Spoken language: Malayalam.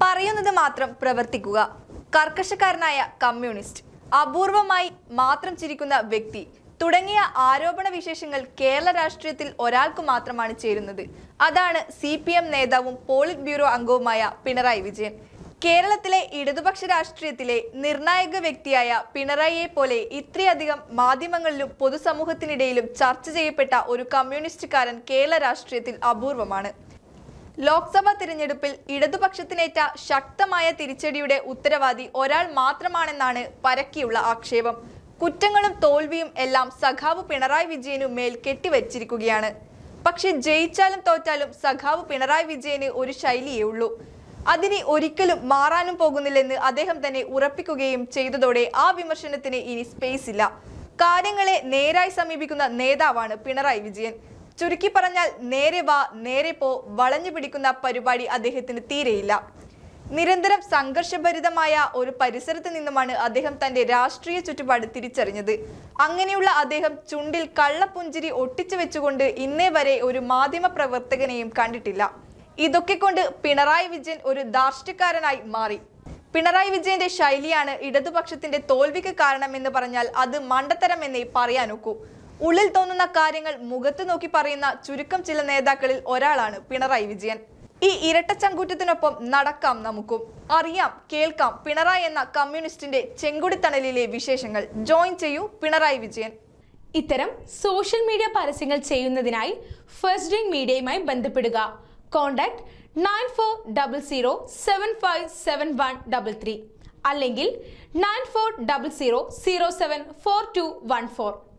പറയുന്നത് മാത്രം പ്രവർത്തിക്കുക കർക്കശക്കാരനായ കമ്മ്യൂണിസ്റ്റ് അപൂർവമായി മാത്രം ചിരിക്കുന്ന വ്യക്തി തുടങ്ങിയ ആരോപണ വിശേഷങ്ങൾ കേരള രാഷ്ട്രീയത്തിൽ ഒരാൾക്ക് മാത്രമാണ് ചേരുന്നത് അതാണ് സി പി എം നേതാവും പോളിറ്റ് ബ്യൂറോ അംഗവുമായ പിണറായി വിജയൻ കേരളത്തിലെ ഇടതുപക്ഷ രാഷ്ട്രീയത്തിലെ നിർണായക വ്യക്തിയായ പിണറായിയെ പോലെ ഇത്രയധികം മാധ്യമങ്ങളിലും പൊതുസമൂഹത്തിനിടയിലും ചർച്ച ചെയ്യപ്പെട്ട ഒരു കമ്മ്യൂണിസ്റ്റുകാരൻ കേരള രാഷ്ട്രീയത്തിൽ അപൂർവമാണ് ലോക്സഭാ തിരഞ്ഞെടുപ്പിൽ ഇടതുപക്ഷത്തിനേറ്റ ശക്തമായ തിരിച്ചടിയുടെ ഉത്തരവാദി ഒരാൾ മാത്രമാണെന്നാണ് പരക്കിയുള്ള ആക്ഷേപം കുറ്റങ്ങളും തോൽവിയും എല്ലാം സഖാവ് പിണറായി വിജയനു മേൽ കെട്ടിവച്ചിരിക്കുകയാണ് പക്ഷെ ജയിച്ചാലും തോറ്റാലും സഖാവ് പിണറായി വിജയന് ഒരു ശൈലിയേ ഉള്ളൂ അതിനെ ഒരിക്കലും മാറാനും പോകുന്നില്ലെന്ന് അദ്ദേഹം തന്നെ ഉറപ്പിക്കുകയും ചെയ്തതോടെ ആ വിമർശനത്തിന് ഇനി സ്പേസ് ഇല്ല കാര്യങ്ങളെ നേരായി സമീപിക്കുന്ന നേതാവാണ് പിണറായി വിജയൻ ചുരുക്കി പറഞ്ഞാൽ നേരെ വാ നേരെ പോ വളഞ്ഞു പിടിക്കുന്ന പരിപാടി അദ്ദേഹത്തിന് തീരെയില്ല നിരന്തരം സംഘർഷഭരിതമായ ഒരു പരിസരത്ത് നിന്നുമാണ് അദ്ദേഹം തന്റെ രാഷ്ട്രീയ ചുറ്റുപാട് തിരിച്ചറിഞ്ഞത് അങ്ങനെയുള്ള അദ്ദേഹം ചുണ്ടിൽ കള്ളപ്പുഞ്ചിരി ഒട്ടിച്ചു വെച്ചുകൊണ്ട് ഇന്നേ വരെ ഒരു മാധ്യമ പ്രവർത്തകനെയും കണ്ടിട്ടില്ല ഇതൊക്കെ കൊണ്ട് പിണറായി വിജയൻ ഒരു ധാർഷ്ട്യക്കാരനായി മാറി പിണറായി വിജയന്റെ ശൈലിയാണ് ഇടതുപക്ഷത്തിന്റെ തോൽവിക്ക് കാരണമെന്ന് പറഞ്ഞാൽ അത് മണ്ടത്തരം എന്നേ പറയാനൊക്കൂ ഉള്ളിൽ തോന്നുന്ന കാര്യങ്ങൾ മുഖത്ത് നോക്കി പറയുന്ന ചുരുക്കം ചില നേതാക്കളിൽ ഒരാളാണ് പിണറായി വിജയൻ ഈ ഇരട്ടച്ചങ്കൂറ്റത്തിനൊപ്പം നടക്കാം നമുക്കും അറിയാം കേൾക്കാം പിണറായി എന്ന കമ്മ്യൂണിസ്റ്റിന്റെ ചെങ്കുടിത്തണലിലെ വിശേഷങ്ങൾ ജോയിൻ ചെയ്യൂ പിണറായി വിജയൻ ഇത്തരം സോഷ്യൽ മീഡിയ പരസ്യങ്ങൾ ചെയ്യുന്നതിനായി ഫസ്റ്റ് ഡേ മീഡിയയുമായി ബന്ധപ്പെടുക contact nine four double zero seven five seven one double three അല്ലെങ്കിൽ nine four double zero zero seven four two one four